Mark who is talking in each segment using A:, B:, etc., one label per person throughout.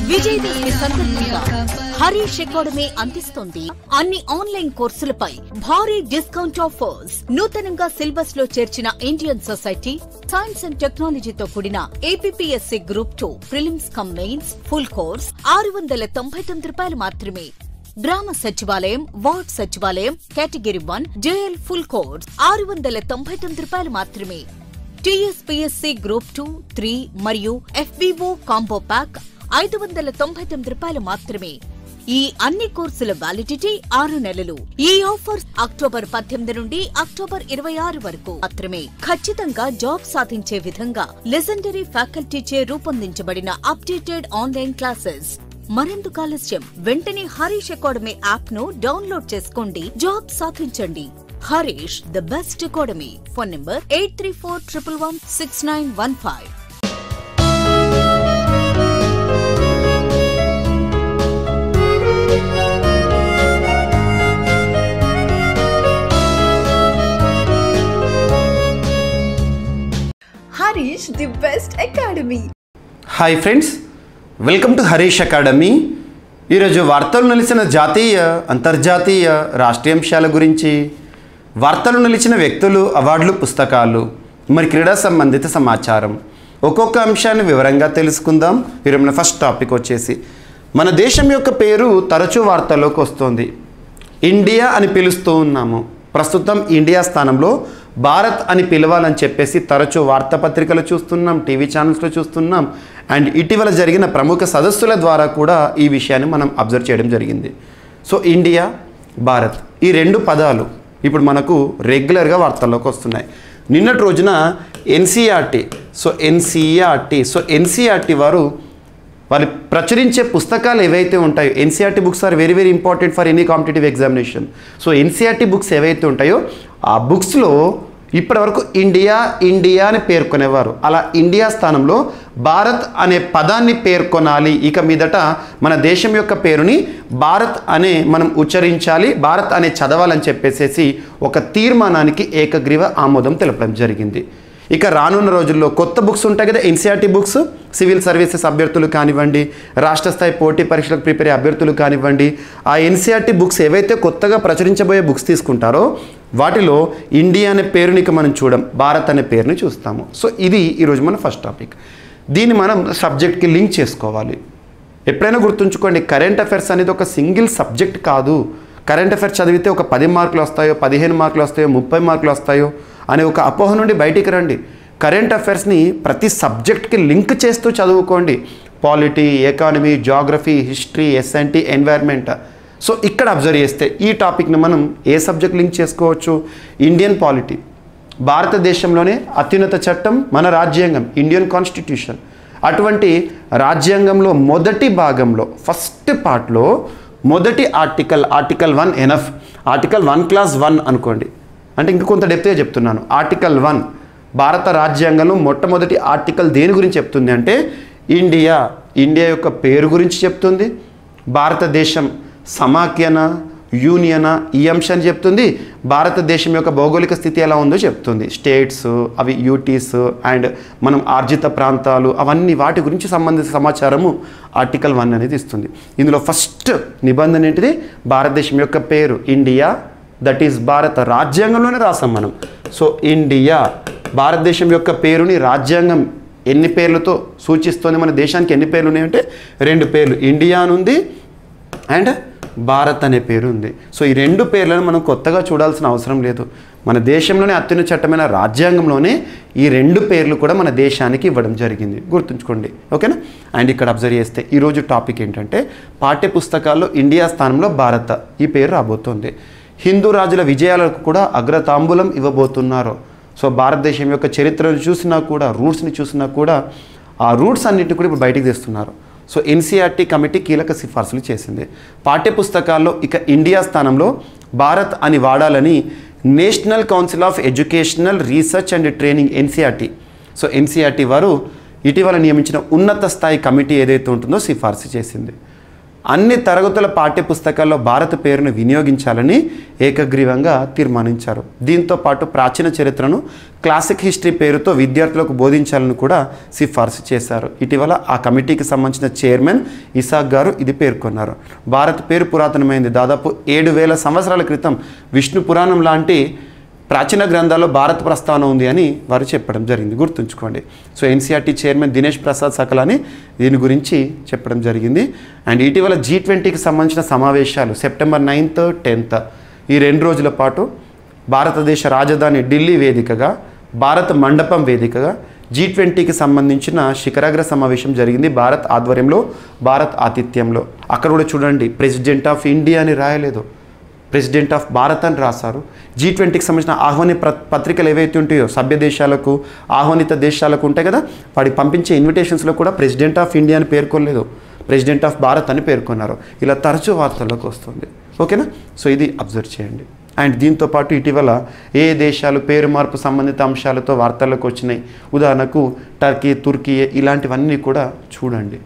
A: విజయదశమి సందర్భంగా హరీష్ అకాడమీ అందిస్తోంది అన్ని ఆన్లైన్ కోర్సులపై భారీ డిస్కౌంట్ ఆఫర్స్ నూతనంగా సిలబస్ లో చేర్చిన ఇండియన్ సొసైటీ సైన్స్ అండ్ టెక్నాలజీతో కూడిన APSC group two prelims cum mains full course ఆరు వందల తొంభై తొమ్మిది రూపాయలు మాత్రమే గ్రామ సచివాలయం వార్డ్ సచివాలయం category one JL full course ఆరు వందల తొంభై తొమ్మిది రూపాయలు మాత్రమే టీఎస్పీఎస్సీ గ్రూప్ టూ త్రీ మరియు ఎఫ్బీఓ కాంబో ప్యాక్ ఐదు వందల తొంభై తొమ్మిది రూపాయలు మాత్రమే ఈ అన్ని కోర్సుల వ్యాలిడిటీ ఆరు నెలలు ఈ ఆఫర్ అక్టోబర్ పద్దెనిమిది నుండి అక్టోబర్ ఇరవై ఆరు వరకు మాత్రమే ఖచ్చితంగా జాబ్ సాధించే విధంగా లెజెండరీ ఫ్యాకల్టీచే రూపొందించబడిన అప్డేటెడ్ ఆన్లైన్ క్లాసెస్ మరెందుకు ఆలస్యం వెంటనే హరీష్ అకాడమీ యాప్ ను డౌన్లోడ్ చేసుకోండి జాబ్ సాధించండి Harish the best academy phone number eight three four triple one six nine one five
B: Harish, the best academy.
C: Hi friends welcome to Harish academy ఈరోజు వార్తలు నిలిచిన జాతీయ అంతర్జాతీయ రాష్ట్రీయ అంశాల గురించి వార్తలు నిలిచిన వ్యక్తులు అవార్డులు పుస్తకాలు మరి క్రీడా సంబంధిత సమాచారం ఒక్కొక్క అంశాన్ని వివరంగా తెలుసుకుందాం ఈరోజు మన ఫస్ట్ టాపిక్ వచ్చేసి మన దేశం యొక్క పేరు తరచూ వార్తల్లోకి వస్తుంది ఇండియా అని పిలుస్తూ ఉన్నాము ప్రస్తుతం ఇండియా స్థానంలో భారత్ అని పిలవాలని చెప్పేసి తరచూ వార్తాపత్రికలు చూస్తున్నాం టీవీ ఛానల్స్లో చూస్తున్నాం అండ్ ఇటీవల జరిగిన ప్రముఖ సదస్సుల ద్వారా కూడా ఈ విషయాన్ని మనం అబ్జర్వ్ చేయడం జరిగింది సో ఇండియా భారత్ ఈ రెండు పదాలు ఇప్పుడు మనకు రెగ్యులర్గా వార్తల్లోకి వస్తున్నాయి నిన్నటి రోజున NCERT so NCERT so NCERT వారు వాళ్ళు ప్రచురించే పుస్తకాలు ఏవైతే ఉంటాయో NCERT books are very very important for any competitive examination so NCERT books ఏవైతే ఉంటాయో ఆ బుక్స్లో ఇప్పటివరకు ఇండియా ఇండియా అని పేర్కొనేవారు అలా ఇండియా స్థానంలో భారత్ అనే పదాన్ని పేర్కొనాలి ఇక మీదట మన దేశం యొక్క పేరుని భారత్ అనే మనం ఉచ్చరించాలి భారత్ అనే చదవాలని చెప్పేసేసి ఒక తీర్మానానికి ఏకగ్రీవ ఆమోదం తెలపడం జరిగింది ఇక రానున్న రోజుల్లో కొత్త బుక్స్ ఉంటాయి కదా ఎన్సీఆర్టీ బుక్స్ సివిల్ సర్వీసెస్ అభ్యర్థులు కానివ్వండి రాష్ట్ర స్థాయి పోటీ పరీక్షలకు ప్రిపేర్ అయ్యే అభ్యర్థులు కానివ్వండి ఆ ఎన్సీఆర్టీ బుక్స్ ఏవైతే కొత్తగా ప్రచురించబోయే బుక్స్ తీసుకుంటారో వాటిలో ఇండియా అనే పేరుని ఇక మనం చూడం భారత్ అనే పేరుని చూస్తాము సో ఇది ఈరోజు మన ఫస్ట్ టాపిక్ దీన్ని మనం సబ్జెక్ట్కి లింక్ చేసుకోవాలి ఎప్పుడైనా గుర్తుంచుకోండి కరెంట్ అఫైర్స్ అనేది ఒక సింగిల్ సబ్జెక్ట్ కాదు కరెంట్ అఫైర్స్ చదివితే ఒక పది మార్కులు వస్తాయో పదిహేను మార్కులు వస్తాయో ముప్పై మార్కులు వస్తాయో అనే ఒక అపోహ నుండి బయటికి రండి కరెంట్ అఫైర్స్ని ప్రతి సబ్జెక్ట్కి లింక్ చేస్తూ చదువుకోండి polity economy geography history SNT environment so ఇక్కడ అబ్జర్వ్ చేస్తే ఈ టాపిక్ని మనం ఏ సబ్జెక్ట్ లింక్ చేసుకోవచ్చు ఇండియన్ పాలిటీ భారతదేశంలోనే అత్యున్నత చట్టం మన రాజ్యాంగం ఇండియన్ కాన్స్టిట్యూషన్ అటువంటి రాజ్యాంగంలో మొదటి భాగంలో ఫస్ట్ పార్ట్లో మొదటి article article one enough article one clause one అనుకోండి అంటే ఇంకా కొంత డెప్త్గా చెప్తున్నాను ఆర్టికల్ వన్ భారత రాజ్యాంగంలో మొట్టమొదటి ఆర్టికల్ దేని గురించి చెప్తుంది అంటే ఇండియా ఇండియా యొక్క పేరు గురించి చెప్తుంది భారతదేశం సమాఖ్యన యూనియనా ఈ అంశాన్ని చెప్తుంది భారతదేశం యొక్క భౌగోళిక స్థితి ఎలా ఉందో చెప్తుంది స్టేట్స్ అవి యూటీస్ అండ్ మనం ఆర్జిత ప్రాంతాలు అవన్నీ వాటి గురించి సంబంధిత సమాచారము ఆర్టికల్ వన్ అనేది ఇస్తుంది ఇందులో ఫస్ట్ నిబంధన ఏంటిది భారతదేశం యొక్క పేరు ఇండియా దట్ ఈస్ భారత రాజ్యాంగంలోనే రాసాం మనం సో ఇండియా భారతదేశం యొక్క పేరుని రాజ్యాంగం ఎన్ని పేర్లతో సూచిస్తుంది మన దేశానికి ఎన్ని పేర్లు ఉన్నాయంటే రెండు పేర్లు ఇండియా అని ఉంది అండ్ భారత్ అనే పేరు ఉంది సో ఈ రెండు పేర్లను మనం కొత్తగా చూడాల్సిన అవసరం లేదు మన దేశంలోనే అత్యున్నత చట్టమైన రాజ్యాంగంలోనే ఈ రెండు పేర్లు కూడా మన దేశానికి ఇవ్వడం జరిగింది గుర్తుంచుకోండి ఓకేనా అండ్ ఇక్కడ అబ్జర్వ్ చేస్తే ఈరోజు టాపిక్ ఏంటంటే పాఠ్య పుస్తకాల్లో ఇండియా స్థానంలో భారత ఈ పేరు రాబోతోంది హిందూ రాజుల విజయాలకు కూడా అగ్రతాంబూలం ఇవ్వబోతున్నారు సో భారతదేశం యొక్క చరిత్రను చూసినా కూడా రూట్స్ని చూసినా కూడా ఆ రూట్స్ అన్నింటిని కూడా ఇప్పుడు బయటికి తెస్తున్నారు సో ఎన్సీఆర్టీ కమిటీ కీలక సిఫార్సులు చేసింది పాఠ్యపుస్తకాల్లో ఇక ఇండియా స్థానంలో భారత్ అని వాడాలని National Council of Educational Research and Training NCERT so NCERT వారు ఇటీవల నియమించిన ఉన్నత స్థాయి కమిటీ ఏదైతే ఉంటుందో సిఫార్సు చేసింది అన్ని తరగతుల పాఠ్య పుస్తకాల్లో భారత పేరును వినియోగించాలని ఏకగ్రీవంగా తీర్మానించారు దీంతో పాటు ప్రాచీన చరిత్రను క్లాసిక్ హిస్టరీ పేరుతో విద్యార్థులకు బోధించాలని కూడా సిఫార్సు చేశారు ఇటీవల ఆ కమిటీకి సంబంధించిన చైర్మన్ ఇసాక్ గారు ఇది పేర్కొన్నారు భారత్ పేరు పురాతనమైంది దాదాపు ఏడు వేల సంవత్సరాల క్రితం విష్ణు పురాణం లాంటి ప్రాచీన గ్రంథాల్లో భారత ప్రస్తావన ఉంది అని వారు చెప్పడం జరిగింది గుర్తుంచుకోండి so NCERT chairman Dinesh Prasad Saklani దీని గురించి చెప్పడం జరిగింది అండ్ ఇటీవల జీ ట్వంటీకి సంబంధించిన సమావేశాలు సెప్టెంబర్ నైన్త్ టెన్త్ ఈ రెండు రోజుల పాటు భారతదేశ రాజధాని ఢిల్లీ వేదికగా భారత్ మండపం వేదికగా జీ ట్వంటీకి సంబంధించిన శిఖరాగ్ర సమావేశం జరిగింది భారత్ ఆధ్వర్యంలో భారత్ ఆతిథ్యంలో అక్కడ కూడా చూడండి ప్రెసిడెంట్ ఆఫ్ ఇండియా అని రాయలేదు ప్రెసిడెంట్ ఆఫ్ భారత్ అని రాశారు జీ ట్వంటీకి సంబంధించిన ఆహ్వాన ప్ర- పత్రికలు ఏవైతే ఉంటాయో సభ్య దేశాలకు ఆహ్వానిత దేశాలకు ఉంటాయి కదా వాడి పంపించే ఇన్విటేషన్స్లో కూడా ప్రెసిడెంట్ ఆఫ్ ఇండియా అని పేర్కొనలేదు ప్రెసిడెంట్ ఆఫ్ భారత్ అని పేర్కొన్నారు ఇలా తరచూ వార్తల్లోకి వస్తుంది ఓకేనా సో ఇది అబ్జర్వ్ చేయండి అండ్ దీంతో పాటు ఇటీవల ఏ దేశాలు పేరు మార్పు సంబంధిత అంశాలతో వార్తల్లోకి వచ్చినాయి ఉదాహరణకు టర్కీ తుర్కీ ఇలాంటివన్నీ కూడా చూడండి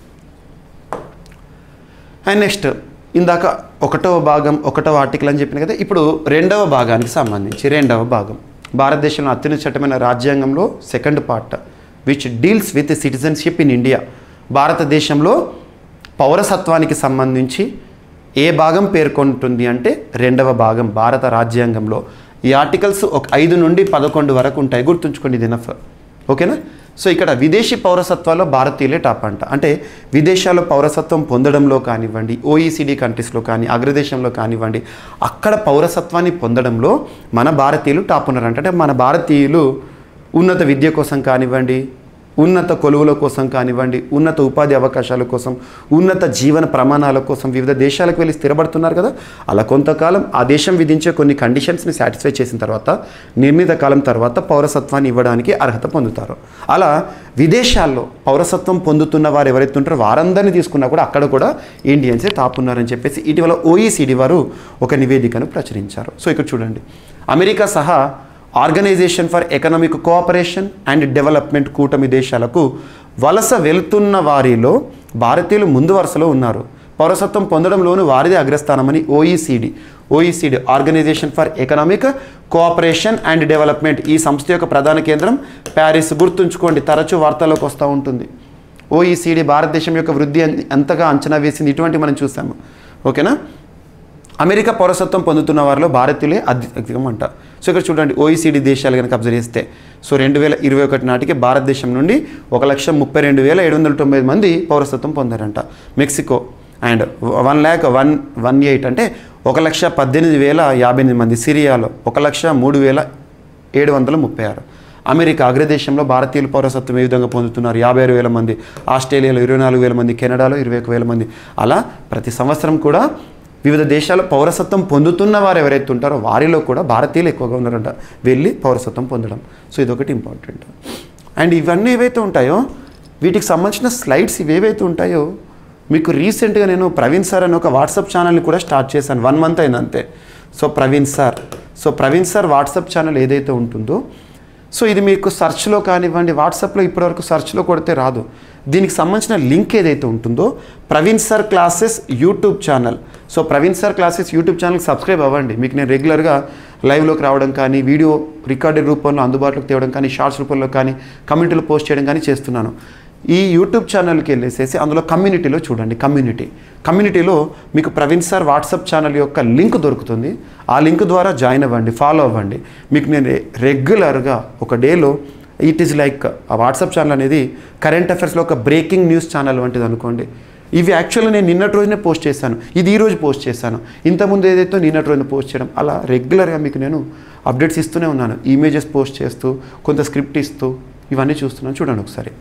C: అండ్ నెక్స్ట్ ఇందాక ఒకటవ భాగం ఒకటవ ఆర్టికల్ అని చెప్పిన కదా ఇప్పుడు రెండవ భాగానికి సంబంధించి రెండవ భాగం భారతదేశంలో అత్యున్నత చట్టమైన రాజ్యాంగంలో second part which deals with citizenship in India భారతదేశంలో పౌరసత్వానికి సంబంధించి ఏ భాగం పేర్కొంటుంది అంటే రెండవ భాగం భారత రాజ్యాంగంలో ఈ ఆర్టికల్స్ ఒక ఐదు నుండి పదకొండు వరకు ఉంటాయి గుర్తుంచుకోండి ఇది ఎనఫ్ ఓకేనా సో ఇక్కడ విదేశీ పౌరసత్వాల్లో భారతీయులే టాప్ అంట అంటే విదేశాల్లో పౌరసత్వం పొందడంలో కానివ్వండి ఓఈసీడీ కంట్రీస్లో కానీ అగ్రదేశంలో కానివ్వండి అక్కడ పౌరసత్వాన్ని పొందడంలో మన భారతీయులు టాప్ ఉన్నారంట అంటే మన భారతీయులు ఉన్నత విద్య కోసం కానివ్వండి ఉన్నత కొలువుల కోసం కానివ్వండి ఉన్నత ఉపాధి అవకాశాల కోసం ఉన్నత జీవన ప్రమాణాల కోసం వివిధ దేశాలకు వెళ్ళి స్థిరపడుతున్నారు కదా అలా కొంతకాలం ఆ దేశం విధించే కొన్ని కండిషన్స్ని సాటిస్ఫై చేసిన తర్వాత నిర్ణీత కాలం తర్వాత పౌరసత్వాన్ని ఇవ్వడానికి అర్హత పొందుతారు అలా విదేశాల్లో పౌరసత్వం పొందుతున్న వారు ఎవరైతే ఉంటారో వారందరినీ తీసుకున్నా కూడా అక్కడ కూడా ఇండియన్సే టాప్ ఉన్నారని చెప్పేసి ఇటీవల ఓఈసీడీ వారు ఒక నివేదికను ప్రచురించారు సో ఇక్కడ చూడండి అమెరికా సహా Organisation for Economic Cooperation and Development కూటమి దేశాలకు వలస వెళ్తున్న వారిలో భారతీయులు ముందు వరుసలో ఉన్నారు పౌరసత్వం పొందడంలోనూ వారిదే అగ్రస్థానమని OECD OECD Organisation for Economic Cooperation and Development ఈ సంస్థ యొక్క ప్రధాన కేంద్రం ప్యారిస్ గుర్తుంచుకోండి తరచూ వార్తల్లోకి వస్తూ ఉంటుంది ఓఈసీడీ భారతదేశం యొక్క వృద్ధి ఎంత- ఎంతగా అంచనా వేసింది ఇటువంటి మనం చూసాము ఓకేనా అమెరికా పౌరసత్వం పొందుతున్న వారిలో భారతీయులే అధికం అంట సో ఇక్కడ చూడండి ఓఈసీడీ దేశాలు కనుక అబ్జర్వ్ చేస్తే సో రెండు వేల ఇరవై ఒకటి నాటికి భారతదేశం నుండి ఒక లక్ష ముప్పై రెండు వేల ఏడు వందల తొంభై ఐదు మంది పౌరసత్వం పొందారంట Mexico and one lakh one one eight అంటే ఒక లక్ష పద్దెనిమిది వేల యాభై ఎనిమిది మంది సిరియాలో ఒక లక్ష మూడు వేల ఏడు వందల ముప్పై ఆరు అమెరికా అగ్రదేశంలో భారతీయుల పౌరసత్వం ఏ విధంగా పొందుతున్నారు యాభై ఆరు వేల మంది ఆస్ట్రేలియాలో ఇరవై నాలుగు వేల మంది కెనడాలో ఇరవై ఒక వేల మంది అలా ప్రతి సంవత్సరం కూడా వివిధ దేశాల పౌరసత్వం పొందుతున్న వారు ఎవరైతే ఉంటారో వారిలో కూడా భారతీయులు ఎక్కువగా ఉన్నారంట వెళ్ళి పౌరసత్వం పొందడం సో ఇదొకటి ఇంపార్టెంట్ అండ్ ఇవన్నీ ఏవైతే ఉంటాయో వీటికి సంబంధించిన స్లైడ్స్ ఇవేవైతే ఉంటాయో మీకు రీసెంట్గా నేను ప్రవీణ్ సార్ అని ఒక వాట్సాప్ ఛానల్ని కూడా స్టార్ట్ చేశాను వన్ మంత్ అయింది అంతే so Praveen sir so Praveen sir WhatsApp channel ఏదైతే ఉంటుందో సో ఇది మీకు సెర్చ్లో కానివ్వండి వాట్సాప్లో ఇప్పటివరకు సెర్చ్లో కొడితే రాదు దీనికి సంబంధించిన లింక్ ఏదైతే ఉంటుందో Praveen sir classes YouTube channel so Praveen sir classes YouTube ఛానల్కి సబ్స్క్రైబ్ అవ్వండి మీకు నేను రెగ్యులర్గా లైవ్లోకి రావడం కానీ వీడియో రికార్డెడ్ రూపంలో అందుబాటులోకి తేవడం కానీ షార్ట్స్ రూపంలో కానీ కమ్యూనిటీలో పోస్ట్ చేయడం కానీ చేస్తున్నాను ఈ యూట్యూబ్ ఛానల్కి వెళ్ళేసేసి అందులో కమ్యూనిటీలో చూడండి కమ్యూనిటీ కమ్యూనిటీలో మీకు ప్రవీణ్ సార్ వాట్సాప్ ఛానల్ యొక్క లింక్ దొరుకుతుంది ఆ లింక్ ద్వారా జాయిన్ అవ్వండి ఫాలో అవ్వండి మీకు నేను రెగ్యులర్గా ఒక డేలో ఇట్ ఈస్ లైక్ ఆ వాట్సాప్ ఛానల్ అనేది కరెంట్ అఫైర్స్లో ఒక బ్రేకింగ్ న్యూస్ ఛానల్ వంటిది అనుకోండి ఇవి యాక్చువల్గా నేను నిన్నటి రోజునే పోస్ట్ చేశాను ఇది ఈ రోజు పోస్ట్ చేశాను ఇంతకుముందు ఏదైతే నిన్నటి రోజున పోస్ట్ చేయడం అలా రెగ్యులర్గా మీకు నేను అప్డేట్స్ ఇస్తూనే ఉన్నాను ఇమేజెస్ పోస్ట్ చేస్తూ కొంత స్క్రిప్ట్ ఇస్తూ ఇవన్నీ చూస్తున్నాను చూడండి ఒకసారి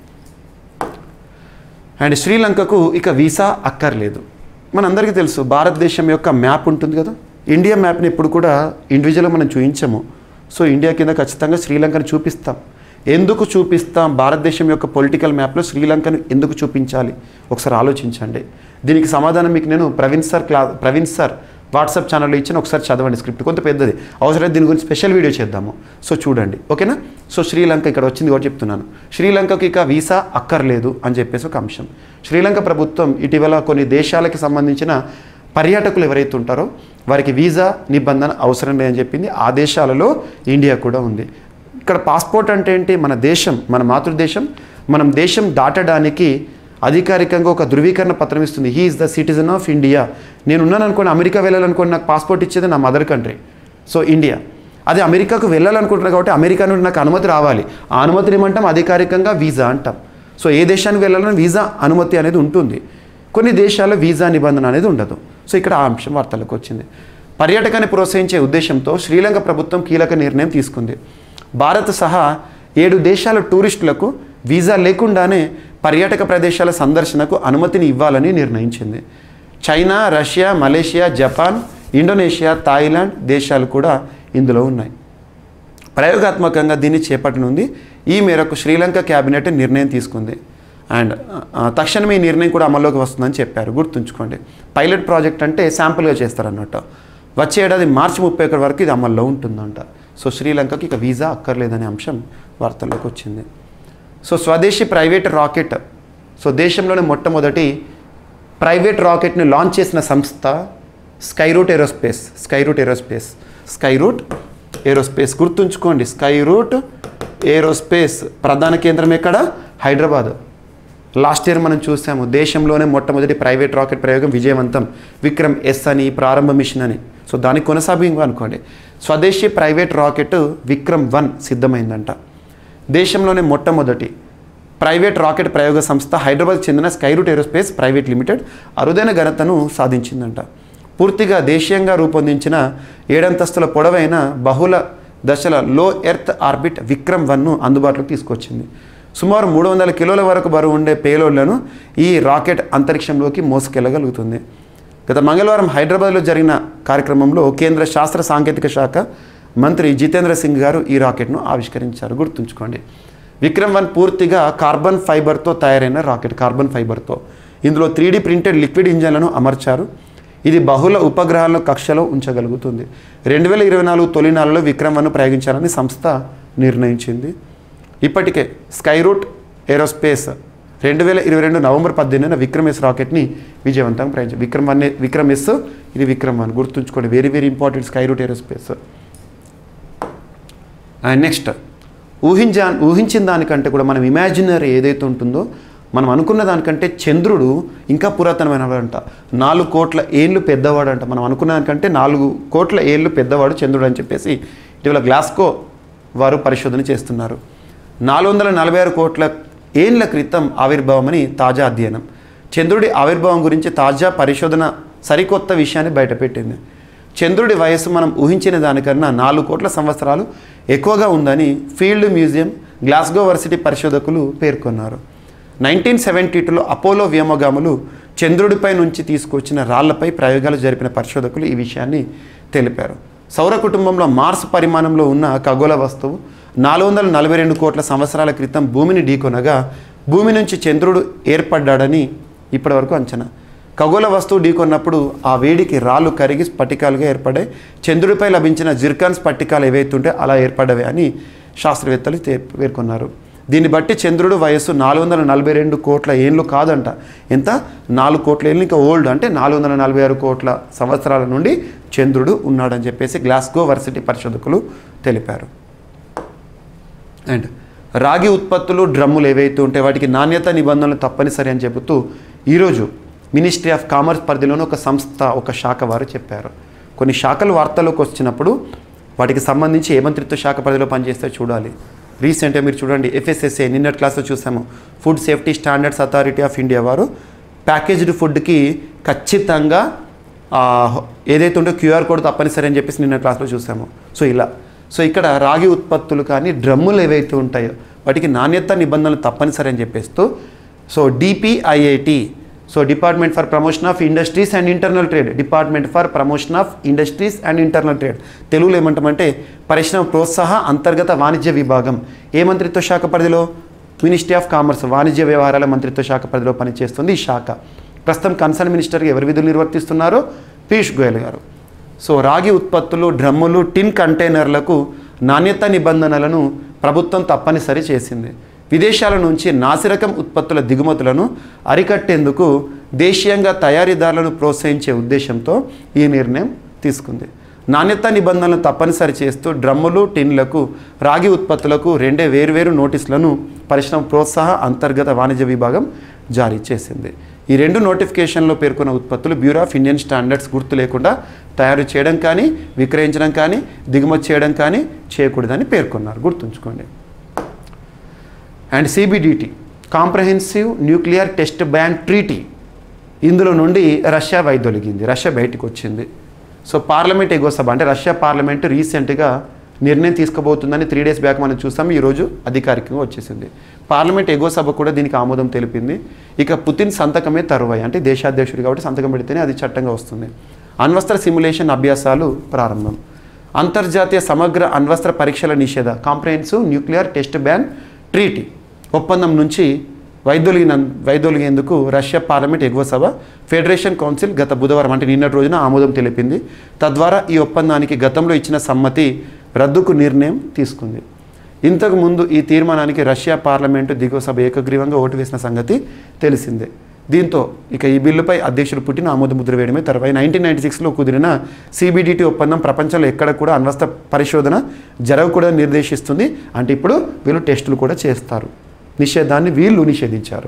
C: అండ్ శ్రీలంకకు ఇక వీసా అక్కర్లేదు మనందరికీ తెలుసు భారతదేశం యొక్క మ్యాప్ ఉంటుంది కదా ఇండియా మ్యాప్ని ఎప్పుడు కూడా ఇండివిజువల్గా మనం చూపించము సో ఇండియా కింద ఖచ్చితంగా శ్రీలంకను చూపిస్తాం ఎందుకు చూపిస్తాం భారతదేశం యొక్క పొలిటికల్ మ్యాప్లో శ్రీలంకను ఎందుకు చూపించాలి ఒకసారి ఆలోచించండి దీనికి సమాధానం మీకు నేను ప్రవీణ్ సార్ క్లా ప్రవీణ్ సార్ వాట్సాప్ ఛానల్లో ఇచ్చిన ఒకసారి చదవండి స్క్రిప్ట్ కొంత పెద్దది అవసరమైతే దీని గురించి స్పెషల్ వీడియో చేద్దాము సో చూడండి ఓకేనా సో శ్రీలంక ఇక్కడ వచ్చింది కూడా చెప్తున్నాను శ్రీలంకకి ఇక వీసా అక్కర్లేదు అని చెప్పేసి ఒక అంశం శ్రీలంక ప్రభుత్వం ఇటీవల కొన్ని దేశాలకి సంబంధించిన పర్యాటకులు ఎవరైతే ఉంటారో వారికి వీసా నిబంధన అవసరం లేదని చెప్పింది ఆ దేశాలలో ఇండియా కూడా ఉంది ఇక్కడ పాస్పోర్ట్ అంటే ఏంటి మన దేశం మన మాతృదేశం మనం దేశం దాటడానికి అధికారికంగా ఒక ధృవీకరణ పత్రం ఇస్తుంది he is the citizen of India నేను ఉన్నాను అనుకోండి అమెరికా వెళ్ళాలనుకోండి నాకు పాస్పోర్ట్ ఇచ్చేది నా మదర్ కంట్రీ సో ఇండియా అదే అమెరికాకు వెళ్ళాలనుకుంటున్నారు కాబట్టి అమెరికా నుండి నాకు అనుమతి రావాలి ఆ అనుమతిని ఏమంటాం అధికారికంగా వీసా అంటాం సో ఏ దేశానికి వెళ్ళాలని వీసా అనుమతి అనేది ఉంటుంది కొన్ని దేశాల్లో వీసా నిబంధన అనేది ఉండదు సో ఇక్కడ ఆ అంశం వార్తలకు వచ్చింది పర్యాటకాన్ని ప్రోత్సహించే ఉద్దేశంతో శ్రీలంక ప్రభుత్వం కీలక నిర్ణయం తీసుకుంది భారత్ సహా ఏడు దేశాల టూరిస్టులకు వీసా లేకుండానే పర్యాటక ప్రదేశాల సందర్శనకు అనుమతిని ఇవ్వాలని నిర్ణయించింది China Russia Malaysia Japan Indonesia Thailand దేశాలు కూడా ఇందులో ఉన్నాయి ప్రయోగాత్మకంగా దీన్ని చేపట్టనుంది ఈ మేరకు శ్రీలంక క్యాబినెట్ నిర్ణయం తీసుకుంది అండ్ ఆ, తక్షణమే ఈ నిర్ణయం కూడా అమల్లోకి వస్తుందని చెప్పారు గుర్తుంచుకోండి పైలట్ ప్రాజెక్ట్ అంటే శాంపుల్గా చేస్తారన్నట్టు వచ్చే ఏడాది మార్చి ముప్పై ఒకటి వరకు ఇది అమల్లో ఉంటుందంట సో శ్రీలంకకి ఇక వీసా అక్కర్లేదనే అంశం వార్తల్లోకి వచ్చింది సో స్వదేశీ ప్రైవేట్ రాకెట్ సో దేశంలోనే మొట్టమొదటి ప్రైవేట్ రాకెట్ని లాంచ్ చేసిన సంస్థ Skyroot Aerospace Skyroot Aerospace Skyroot Aerospace గుర్తుంచుకోండి స్కైరూట్ ఏరోస్పేస్ ప్రధాన కేంద్రం ఎక్కడ హైదరాబాద్ లాస్ట్ ఇయర్ మనం చూసాము దేశంలోనే మొట్టమొదటి ప్రైవేట్ రాకెట్ ప్రయోగం విజయవంతం విక్రమ్ ఎస్ అని ప్రారంభ మిషన్ అని సో దానికి కొనసాగింపు అనుకోండి స్వదేశీ ప్రైవేట్ రాకెట్ విక్రమ్ వన్ సిద్ధమైందంట దేశంలోనే మొట్టమొదటి ప్రైవేట్ రాకెట్ ప్రయోగ సంస్థ హైదరాబాద్కి చెందిన స్కైరూట్ ఏరోస్పేస్ ప్రైవేట్ లిమిటెడ్ అరుదైన ఘనతను సాధించిందంట పూర్తిగా దేశీయంగా రూపొందించిన ఏడంతస్తుల పొడవైన బహుళ దశల లో ఎర్త్ ఆర్బిట్ విక్రమ్ వన్ను అందుబాటులోకి తీసుకొచ్చింది సుమారు మూడు వందల కిలోల వరకు బరువు ఉండే పేలోడ్లను ఈ రాకెట్ అంతరిక్షంలోకి మోసుకెళ్లగలుగుతుంది గత మంగళవారం హైదరాబాద్లో జరిగిన కార్యక్రమంలో కేంద్ర శాస్త్ర సాంకేతిక శాఖ మంత్రి జితేంద్ర సింగ్ గారు ఈ రాకెట్ను ఆవిష్కరించారు గుర్తుంచుకోండి విక్రమ్ వన్ పూర్తిగా కార్బన్ ఫైబర్తో తయారైన రాకెట్ కార్బన్ ఫైబర్తో ఇందులో త్రీ ప్రింటెడ్ లిక్విడ్ ఇంజన్లను అమర్చారు ఇది బహుళ ఉపగ్రహాలను కక్షలో ఉంచగలుగుతుంది రెండు వేల ఇరవై నాలుగు తొలి నెలలో విక్రమ్ వన్ను ప్రయోగించాలని సంస్థ నిర్ణయించింది ఇప్పటికే స్కైరూట్ ఏరోస్పేస్ రెండు వేల ఇరవై రెండు నవంబర్ పద్దెనిమిదిన విక్రమ్ ఎస్ రాకెట్ని విజయవంతంగా ప్రయోగించారు విక్రమ్ వన్ విక్రమ్ ఎస్ ఇది విక్రమ్ వన్ గుర్తుంచుకోండి very very important Skyroot Aerospace and next ఊహించా ఊహించిన దానికంటే కూడా మనం ఇమాజినరీ ఏదైతే ఉంటుందో మనం అనుకున్న దానికంటే చంద్రుడు ఇంకా పురాతనమైనవాడంట నాలుగు కోట్ల ఏళ్ళు పెద్దవాడంట మనం అనుకున్న దానికంటే నాలుగు కోట్ల ఏళ్ళు పెద్దవాడు చంద్రుడు అని చెప్పేసి ఇటీవల గ్లాస్కో వారు పరిశోధన చేస్తున్నారు నాలుగు వందల నలభై ఆరు కోట్ల ఏళ్ల క్రితం ఆవిర్భావమని తాజా అధ్యయనం చంద్రుడి ఆవిర్భావం గురించి తాజా పరిశోధన సరికొత్త విషయాన్ని బయటపెట్టింది చంద్రుడి వయస్సు మనం ఊహించిన దానికన్నా నాలుగు కోట్ల సంవత్సరాలు ఎక్కువగా ఉందని ఫీల్డ్ మ్యూజియం గ్లాస్గో వర్సిటీ పరిశోధకులు పేర్కొన్నారు నైన్టీన్ సెవెంటీ టూలో అపోలో వ్యోమగాములు చంద్రుడిపై నుంచి తీసుకొచ్చిన రాళ్లపై ప్రయోగాలు జరిపిన పరిశోధకులు ఈ విషయాన్ని తెలిపారు సౌర కుటుంబంలో మార్స్ పరిమాణంలో ఉన్న ఖగోళ వస్తువు నాలుగు వందల నలభై రెండు కోట్ల సంవత్సరాల క్రితం భూమిని ఢీకొనగా భూమి నుంచి చంద్రుడు ఏర్పడ్డాడని ఇప్పటివరకు అంచనా ఖగోళ వస్తువు ఢీకొన్నప్పుడు ఆ వేడికి రాళ్ళు కరిగి స్ఫటికాలుగా ఏర్పడాయి చంద్రుడిపై లభించిన జిర్కాన్ స్ఫటికాలు ఏవైతే ఉంటే అలా ఏర్పడ్డవి అని శాస్త్రవేత్తలు తే- పేర్కొన్నారు దీన్ని బట్టి చంద్రుడు వయస్సు నాలుగు వందల నలభై రెండు కోట్ల ఏళ్ళు కాదంట ఎంత నాలుగు కోట్ల ఏళ్ళు ఇంకా ఓల్డ్ అంటే నాలుగు వందల నలభై ఆరు కోట్ల సంవత్సరాల నుండి చంద్రుడు ఉన్నాడని చెప్పేసి గ్లాస్గో వర్సిటీ పరిశోధకులు తెలిపారు అండ్ రాగి ఉత్పత్తులు డ్రమ్ములు ఏవైతే ఉంటాయి వాటికి నాణ్యత నిబంధనలు తప్పనిసరి అని చెబుతూ ఈరోజు మినిస్ట్రీ ఆఫ్ కామర్స్ పరిధిలోని ఒక సంస్థ ఒక శాఖ వారు చెప్పారు కొన్ని శాఖలు వార్తల్లోకి వచ్చినప్పుడు వాటికి సంబంధించి ఏ మంత్రిత్వ శాఖ పరిధిలో పనిచేస్తే చూడాలి రీసెంట్గా మీరు చూడండి ఎఫ్ఎస్ఎస్ఏ నిన్నటి క్లాస్లో చూసాము Food Safety Standards Authority of India వారు ప్యాకేజ్డ్ ఫుడ్కి ఖచ్చితంగా ఆ, ఏదైతే ఉంటే క్యూఆర్ కోడ్ తప్పనిసరి అని చెప్పేసి నిన్న క్లాస్లో చూసాము సో ఇలా సో ఇక్కడ రాగి ఉత్పత్తులు కానీ డ్రమ్ములు ఏవైతే ఉంటాయో వాటికి నాణ్యత నిబంధనలు తప్పనిసరి అని చెప్పేస్తూ so DPIIT so Department for Promotion of Industries and Internal Trade Department for Promotion of Industries and Internal Trade తెలుగులో ఏమంటామంటే పరిశ్రమ ప్రోత్సాహ అంతర్గత వాణిజ్య విభాగం ఏ మంత్రిత్వ శాఖ పరిధిలో మినిస్ట్రీ ఆఫ్ కామర్స్ వాణిజ్య వ్యవహారాల మంత్రిత్వ శాఖ పరిధిలో పనిచేస్తుంది ఈ శాఖ ప్రస్తుతం కన్సర్న్ మినిస్టర్గా ఎవరు విధులు నిర్వర్తిస్తున్నారో పీయూష్ గోయల్ గారు సో రాగి ఉత్పత్తులు డ్రమ్ములు టిన్ కంటైనర్లకు నాణ్యత నిబంధనలను ప్రభుత్వం తప్పనిసరి చేసింది విదేశాల నుంచి నాసిరకం ఉత్పత్తుల దిగుమతులను అరికట్టేందుకు దేశీయంగా తయారీదారులను ప్రోత్సహించే ఉద్దేశంతో ఈ నిర్ణయం తీసుకుంది నాణ్యత నిబంధనలను తప్పనిసరి చేస్తూ డ్రమ్ములు టిన్లకు రాగి ఉత్పత్తులకు రెండే వేర్వేరు నోటీసులను పరిశ్రమ ప్రోత్సాహ అంతర్గత వాణిజ్య విభాగం జారీ చేసింది ఈ రెండు నోటిఫికేషన్లో పేర్కొన్న ఉత్పత్తులు బ్యూరో ఆఫ్ ఇండియన్ స్టాండర్డ్స్ గుర్తు లేకుండా తయారు చేయడం కానీ విక్రయించడం కానీ దిగుమతి చేయడం కానీ చేయకూడదని పేర్కొన్నారు గుర్తుంచుకోండి and CBDT Comprehensive Nuclear Test Ban Treaty ఇందులో నుండి రష్యా వైదొలిగింది రష్యా బయటికి వచ్చింది సో పార్లమెంట్ ఎగో సభ అంటే రష్యా పార్లమెంట్ రీసెంట్గా నిర్ణయం తీసుకోబోతుందని త్రీ డేస్ బ్యాక్ మనం చూసాం ఈరోజు అధికారికంగా వచ్చేసింది పార్లమెంట్ ఎగో సభ కూడా దీనికి ఆమోదం తెలిపింది ఇక పుతిన్ సంతకమే తరువాయి అంటే దేశాధ్యక్షుడు కాబట్టి సంతకం పెడితేనే అది చట్టంగా వస్తుంది అణ్వస్త్ర సిమ్యులేషన్ అభ్యాసాలు ప్రారంభం అంతర్జాతీయ సమగ్ర అణ్వస్త్ర పరీక్షల నిషేధ Comprehensive Nuclear Test Ban Treaty ఒప్పందం నుంచి వైదొలిగిన వైదొలిగేందుకు రష్యా పార్లమెంట్ ఎగువ సభ ఫెడరేషన్ కౌన్సిల్ గత బుధవారం అంటే నిన్నటి రోజున ఆమోదం తెలిపింది తద్వారా ఈ ఒప్పందానికి గతంలో ఇచ్చిన సమ్మతి రద్దుకు నిర్ణయం తీసుకుంది ఇంతకు ముందు ఈ తీర్మానానికి రష్యా పార్లమెంటు దిగువ సభ ఏకగ్రీవంగా ఓటు వేసిన సంగతి తెలిసిందే దీంతో ఇక ఈ బిల్లుపై అధ్యక్షుడు పుట్టిన ఆమోద ముద్ర వేయడమే తర్వాత నైన్టీన్ నైన్టీ సిక్స్లో కుదిరిన సిబిడిటి ఒప్పందం ప్రపంచంలో ఎక్కడ కూడా అణ్వస్త్ర పరిశోధన జరగకూడదని నిర్దేశిస్తుంది అంటే ఇప్పుడు వీళ్ళు టెస్టులు కూడా చేస్తారు నిషేధాన్ని వీళ్ళు నిషేధించారు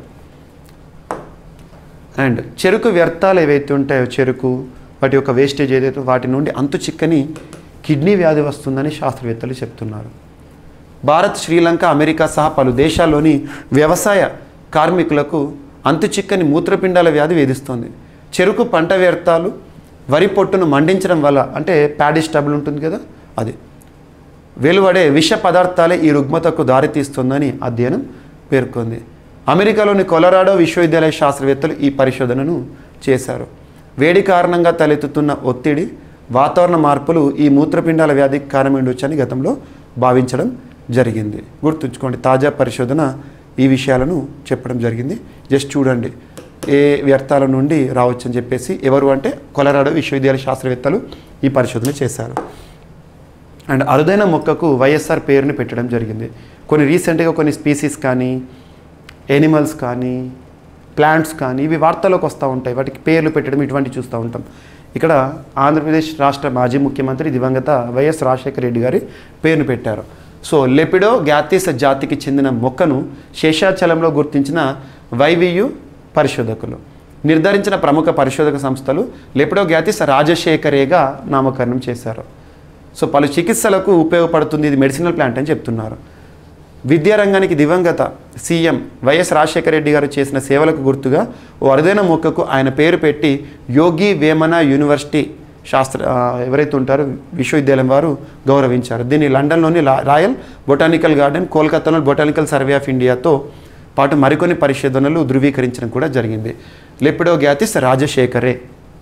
C: అండ్ చెరుకు వ్యర్థాలు ఏవైతే ఉంటాయో చెరుకు వాటి యొక్క వేస్టేజ్ ఏదైతే వాటి నుండి అంతు చిక్కని కిడ్నీ వ్యాధి వస్తుందని శాస్త్రవేత్తలు చెప్తున్నారు భారత్ శ్రీలంక అమెరికా సహా పలు దేశాల్లోని వ్యవసాయ కార్మికులకు అంతు చిక్కని మూత్రపిండాల వ్యాధి వేధిస్తోంది చెరుకు పంట వ్యర్థాలు వరి పొట్టును మండించడం వల్ల అంటే ప్యాడీ స్టబుల్ ఉంటుంది కదా అది వెలువడే విష పదార్థాలే ఈ రుగ్మతకు దారితీస్తుందని అధ్యయనం పేర్కొంది అమెరికాలోని కొలరాడో విశ్వవిద్యాలయ శాస్త్రవేత్తలు ఈ పరిశోధనను చేశారు వేడి కారణంగా తలెత్తుతున్న ఒత్తిడి వాతావరణ మార్పులు ఈ మూత్రపిండాల వ్యాధికి కారణమైండొచ్చని గతంలో భావించడం జరిగింది గుర్తుంచుకోండి తాజా పరిశోధన ఈ విషయాలను చెప్పడం జరిగింది జస్ట్ చూడండి ఏ వ్యర్థాల నుండి రావచ్చని చెప్పేసి ఎవరు అంటే కొలరాడో విశ్వవిద్యాలయ శాస్త్రవేత్తలు ఈ పరిశోధన చేశారు అండ్ అరుదైన మొక్కకు వైఎస్ఆర్ పేరుని పెట్టడం జరిగింది కొన్ని రీసెంట్గా కొన్ని స్పీసీస్ కానీ ఎనిమల్స్ కానీ ప్లాంట్స్ కానీ ఇవి వార్తల్లోకి వస్తూ ఉంటాయి వాటికి పేర్లు పెట్టడం ఇటువంటివి చూస్తూ ఉంటాం ఇక్కడ ఆంధ్రప్రదేశ్ రాష్ట్ర మాజీ ముఖ్యమంత్రి దివంగత వైఎస్ రాజశేఖర రెడ్డి గారి పేరును పెట్టారు సో లెపిడో గ్యాతిస్ జాతికి చెందిన మొక్కను శేషాచలంలో గుర్తించిన వైవియు పరిశోధకులు నిర్ధారించిన ప్రముఖ పరిశోధక సంస్థలు లెపిడో గ్యాతిస్ రాజశేఖరేగా నామకరణం చేశారు సో పలు చికిత్సలకు ఉపయోగపడుతుంది ఇది మెడిసినల్ ప్లాంట్ అని చెప్తున్నారు విద్యారంగానికి దివంగత సీఎం వైఎస్ రాజశేఖర రెడ్డి గారు చేసిన సేవలకు గుర్తుగా ఓ అరుదైన మొక్కకు ఆయన పేరు పెట్టి యోగి వేమన యూనివర్సిటీ శాస్త్ర ఆ, ఎవరైతే ఉంటారో విశ్వవిద్యాలయం వారు గౌరవించారు దీన్ని లండన్లోని లా- రాయల్ బొటానికల్ గార్డెన్ కోల్కతాలో బొటానికల్ సర్వే ఆఫ్ ఇండియాతో పాటు మరికొన్ని పరిశోధనలు ధృవీకరించడం కూడా జరిగింది లెపిడో గ్యాతిస్ రాజశేఖరే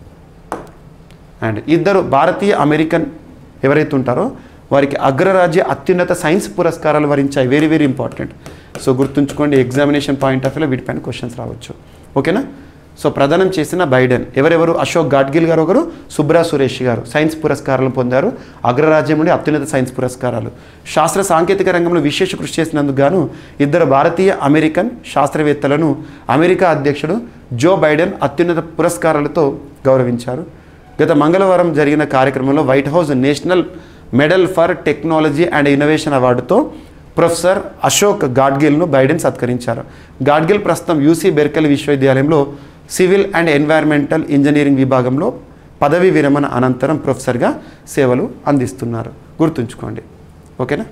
C: అండ్ ఇద్దరు భారతీయ అమెరికన్ ఎవరైతే ఉంటారో వారికి అగ్రరాజ్య అత్యున్నత సైన్స్ పురస్కారాలు వరించాయి వెరీ వెరీ ఇంపార్టెంట్ సో గుర్తుంచుకోండి ఎగ్జామినేషన్ పాయింట్ ఆఫ్ వ్యూలో వీటిపైన క్వశ్చన్స్ రావచ్చు ఓకేనా సో ప్రదానం చేసిన బైడెన్ ఎవరెవరు అశోక్ గాడ్గిల్ గారు ఒకరు సుబ్రా సురేష్ గారు సైన్స్ పురస్కారాలు పొందారు అగ్రరాజ్యం నుండి అత్యున్నత సైన్స్ పురస్కారాలు శాస్త్ర సాంకేతిక రంగంలో విశేష కృషి చేసినందుకు గాను ఇద్దరు భారతీయ అమెరికన్ శాస్త్రవేత్తలను అమెరికా అధ్యక్షుడు జో బైడెన్ అత్యున్నత పురస్కారాలతో గౌరవించారు గత మంగళవారం జరిగిన కార్యక్రమంలో White House National Medal for Technology and Innovation అవార్డుతో ప్రొఫెసర్ అశోక్ గాడ్గిల్ను బైడెన్ సత్కరించారు గాడ్గిల్ ప్రస్తుతం యూసీ బెర్కల్ విశ్వవిద్యాలయంలో సివిల్ అండ్ ఎన్వైర్మెంటల్ ఇంజనీరింగ్ విభాగంలో పదవీ విరమణ అనంతరం ప్రొఫెసర్గా సేవలు అందిస్తున్నారు గుర్తుంచుకోండి ఓకేనా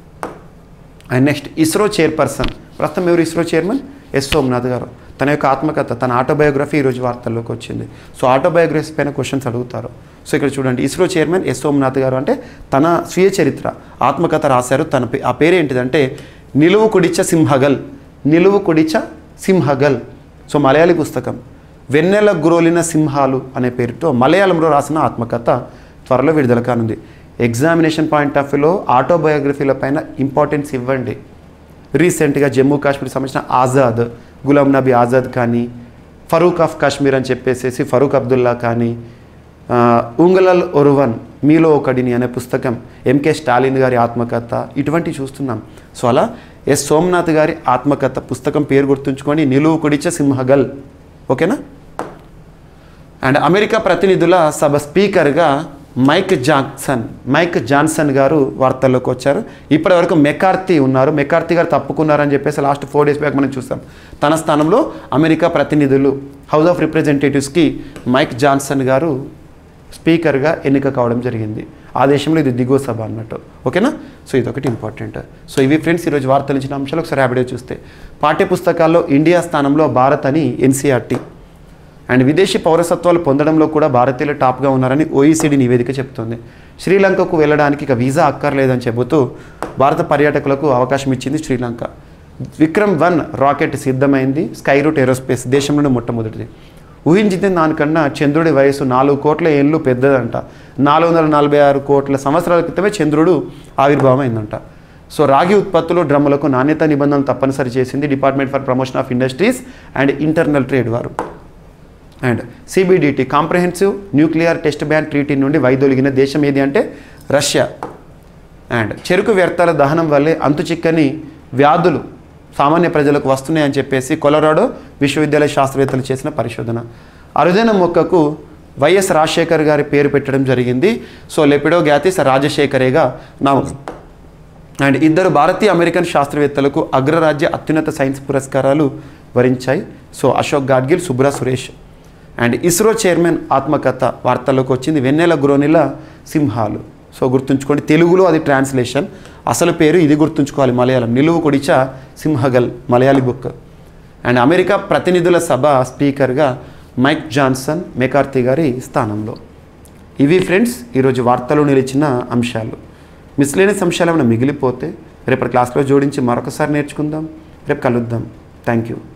C: అండ్ నెక్స్ట్ ఇస్రో చైర్పర్సన్ ప్రస్తుతం ఎవరు ఇస్రో చైర్మన్ ఎస్ సోమనాథ్ గారు తన యొక్క ఆత్మకథ తన ఆటోబయోగ్రఫీ ఈరోజు వార్తల్లోకి వచ్చింది సో ఆటోబయోగ్రఫీ పైన క్వశ్చన్స్ అడుగుతారు సో ఇక్కడ చూడండి ఇస్రో చైర్మన్ ఎస్ సోమనాథ్ గారు అంటే తన స్వీయ చరిత్ర ఆత్మకథ రాశారు తన పే- ఆ పేరు ఏంటిదంటే నిలువు కుడిచ సింహగల్ నిలువు కుడిచ సింహగల్ సో మలయాళీ పుస్తకం వెన్నెల గురోలిన సింహాలు అనే పేరుతో మలయాళంలో రాసిన ఆత్మకథ త్వరలో విడుదల కానుంది ఎగ్జామినేషన్ పాయింట్ ఆఫ్ వ్యూలో ఆటోబయోగ్రఫీల పైన ఇంపార్టెన్స్ ఇవ్వండి రీసెంట్గా జమ్మూ కాశ్మీర్ సంబంధించిన ఆజాద్ గులాం నబీ ఆజాద్ కానీ ఫరూక్ ఆఫ్ కాశ్మీర్ అని చెప్పేసేసి ఫరూక్ అబ్దుల్లా కానీ ఆ, ఉంగలల్ ఒరువన్ మీలో ఒకడిని అనే పుస్తకం ఎంకే స్టాలిన్ గారి ఆత్మకథ ఇటువంటివి చూస్తున్నాం సో అలా ఎస్ సోమనాథ్ గారి ఆత్మకథ పుస్తకం పేరు గుర్తుంచుకొని నిలువు కుడిచ సింహగల్ ఓకేనా అండ్ అమెరికా ప్రతినిధుల సభ స్పీకర్గా మైక్ జాన్సన్ మైక్ జాన్సన్ గారు వార్తల్లోకి వచ్చారు ఇప్పటి వరకు మెకార్తీ ఉన్నారు మెకార్తీ గారు తప్పుకున్నారని చెప్పేసి లాస్ట్ ఫోర్ డేస్ బ్యాక్ మనం చూసాం తన స్థానంలో అమెరికా ప్రతినిధులు హౌస్ ఆఫ్ రిప్రజెంటేటివ్స్కి మైక్ జాన్సన్ గారు స్పీకర్గా ఎన్నిక కావడం జరిగింది ఆ దేశంలో ఇది దిగువ సభ అన్నట్టు ఓకేనా సో ఇది ఒకటి ఇంపార్టెంట్ సో ఇవి ఫ్రెండ్స్ ఈరోజు వార్తలు ఇచ్చిన అంశాలు ఒకసారి ఆ వీడియో చూస్తే పాఠ్య పుస్తకాల్లో ఇండియా స్థానంలో భారత్ అని ఎన్సీఆర్టీ అండ్ విదేశీ పౌరసత్వాలు పొందడంలో కూడా భారతీయులు టాప్గా ఉన్నారని ఓఈసీడీ నివేదిక చెప్తుంది శ్రీలంకకు వెళ్ళడానికి ఇక వీసా అక్కర్లేదని చెబుతూ భారత పర్యాటకులకు అవకాశం ఇచ్చింది శ్రీలంక విక్రమ్ వన్ రాకెట్ సిద్ధమైంది స్కై రూట్ ఏరోస్పేస్ దేశంలోనే మొట్టమొదటిది ఊహించిన దానికన్నా చంద్రుడి వయసు నాలుగు కోట్ల ఏళ్ళు పెద్దదంట నాలుగు వందల నలభై ఆరు కోట్ల సంవత్సరాల క్రితమే చంద్రుడు ఆవిర్భావం అయిందంట సో రాగి ఉత్పత్తులు డ్రమ్ములకు నాణ్యత నిబంధనలు తప్పనిసరి చేసింది Department for Promotion of Industries and Internal Trade వారు and CBDT Comprehensive Nuclear Test Ban Treaty నుండి వైదొలిగిన దేశం ఏది అంటే రష్యా అండ్ చెరుకు వ్యర్థాల దహనం వల్లే అంతుచిక్కని వ్యాధులు సామాన్య ప్రజలకు వస్తున్నాయని చెప్పేసి కొలరాడో విశ్వవిద్యాలయ శాస్త్రవేత్తలు చేసిన పరిశోధన అరుదైన మొక్కకు వైఎస్ రాజశేఖర్ గారి పేరు పెట్టడం జరిగింది సో లెపిడో గ్యాతిస్ రాజశేఖరేగా నా అండ్ ఇద్దరు భారతీయ అమెరికన్ శాస్త్రవేత్తలకు అగ్రరాజ్య అత్యున్నత సైన్స్ పురస్కారాలు వరించాయి so Ashok Gadgil Subra Suresh and ISRO chairman ఆత్మకథ వార్తల్లోకి వచ్చింది వెన్నెల గురోనిల సింహాలు సో గుర్తుంచుకోండి తెలుగులో అది ట్రాన్స్లేషన్ అసలు పేరు ఇది గుర్తుంచుకోవాలి మలయాళం నిలువు కొడిచ సింహగల్ మలయాళీ బుక్ అండ్ అమెరికా ప్రతినిధుల సభ స్పీకర్గా మైక్ జాన్సన్ మెకార్తీ గారి స్థానంలో ఇవి ఫ్రెండ్స్ ఈరోజు వార్తలు నిలిచిన అంశాలు మిస్లేనియస్ అంశాలు ఏమైనా మిగిలిపోతే రేపటి క్లాస్లో జోడించి మరొకసారి నేర్చుకుందాం రేపు కలుద్దాం థ్యాంక్ యూ